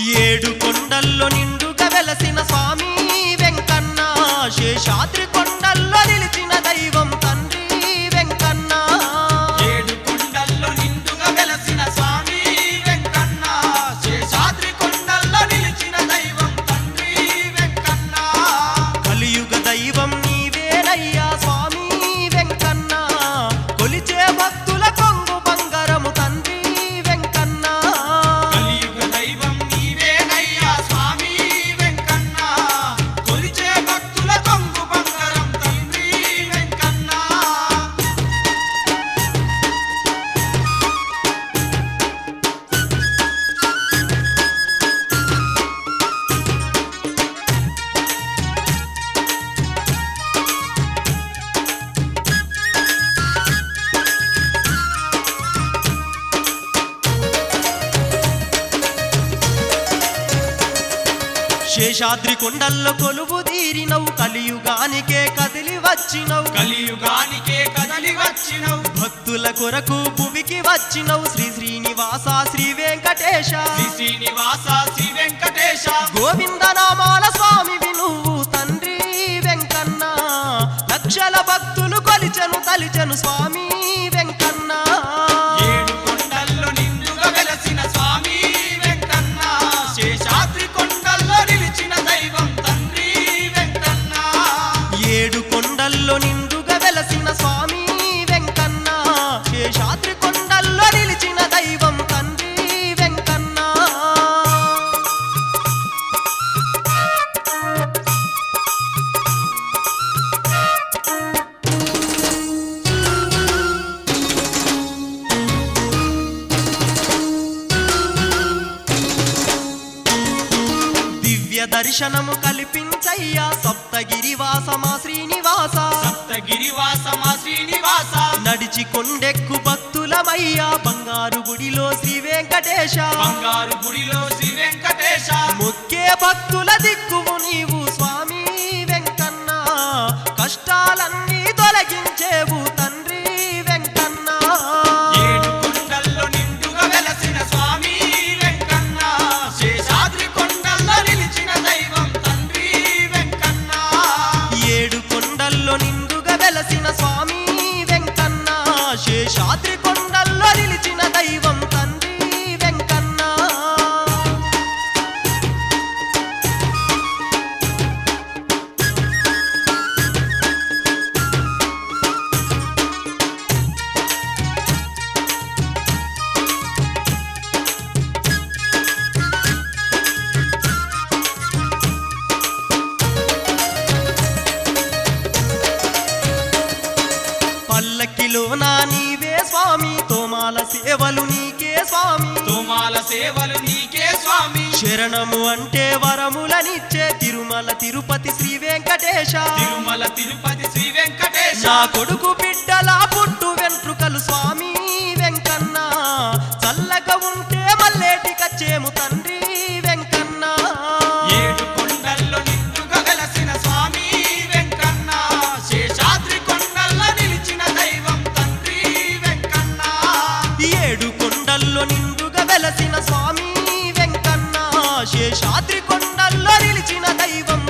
ఏడు కొండల్లో నిండుగా వెలసిన స్వామి వెంకన్న శేషాద్రి కొండల్లో నిలిచిన దైవం తండ్రి వెంకన్న ఏడు కొండల్లో నిండుగా వెలసిన స్వామి వెంకన్న శేషాద్రి కొండల్లో నిలిచిన దైవం తండ్రి వెంకన్న కలియుగ దైవం నీవేనయ్యా స్వామి వెంకన్న కొలిచే భక్తుల కొంగు బంగారము తండ్రి వెంకన్న కలియుగ దైవం నీవేనయ్యా స్వామి వెంకన్న కొలిచే భక్తుల కొంగు బంగారం తండ్రి వెంకన్న శేషాద్రి కొండల్లో కొలువు తీరినవు కలియుగానికే కదిలి వచ్చినవు కలియుగానికే కదలి వచ్చినవు భక్తుల కొరకు భూమికి వచ్చినవు శ్రీ శ్రీనివాస శ్రీ వెంకటేశ శ్రీ శ్రీనివాస శ్రీ వెంకటేశ గోవింద నామాల స్వామివి నువ్వు తండ్రి వెంకన్న లక్షల భక్తులు కొలిచెను తలిచెను స్వామి వెంకన్న ఏడు కొండల్లో నిండుగా వెలసిన స్వామి వెంకన్న శేషాద్రి కొండల్లో నిలిచిన దైవం తండ్రి వెంకన్న ఏడు కొండల్లో నిండుగా వెలసిన స్వామి వెంకన్న శేషాద్రి కొండల్లో నిలిచిన దైవం తండ్రి వెంకన్న దివ్య దర్శనము కల్పించయ్యా సప్తగిరి వాసమా శ్రీనివాస సప్తగిరివాసమా శ్రీనివాస నడిచి కొండెక్కు భక్తులమయ్యా బంగారు గుడిలో శ్రీ వెంకటేశ బంగారు గుడిలో శ్రీ వెంకటేశ మొక్కే భక్తుల దిక్కువు నీవు స్వామి వెంకన్న కష్టాలన్నీ తొలగించేవు తండ్రి వెంకన్న ఏడు కొండల్లో నిండుగా వెలసిన స్వామి వెంకన్న శేషాద్రి కొండల్లో నిలిచిన దైవం తండ్రి వెంకన్న ఏడు కొండల్లో నిండుగా వెలసిన స్వామి వెంకన్న శేషాద్రి కొండల్లో నిలిచిన దైవం తండ్రి వెంకన్న పల్లకిలో నా నీవే స్వామి తోమాల సేవలు నీకే స్వామి తోమాల సేవలు నీకే స్వామి శరణము అంటే వరములనిచ్చే తిరుమల తిరుపతి శ్రీ వెంకటేశ తిరుమల తిరుపతి శ్రీ వెంకటేశ నా కొడుకు బిడ్డల పుట్టు వెంట్రుకలు స్వామి వెంకన్న చల్లగా ఉంటే మల్లేటి కచ్చేము తండ్రి వెంకన్న ఏడు కొండల్లో నిండుగా వెలసిన స్వామి వెంకన్న శేషాద్రి కొండల్లో నిలిచిన దైవం తండ్రి వెంకన్న ఏడు కొండల్లో నిండుగా వెలసిన స్వామి వెంకన్న శేషాద్రి కొండల్లో నిలిచిన దైవం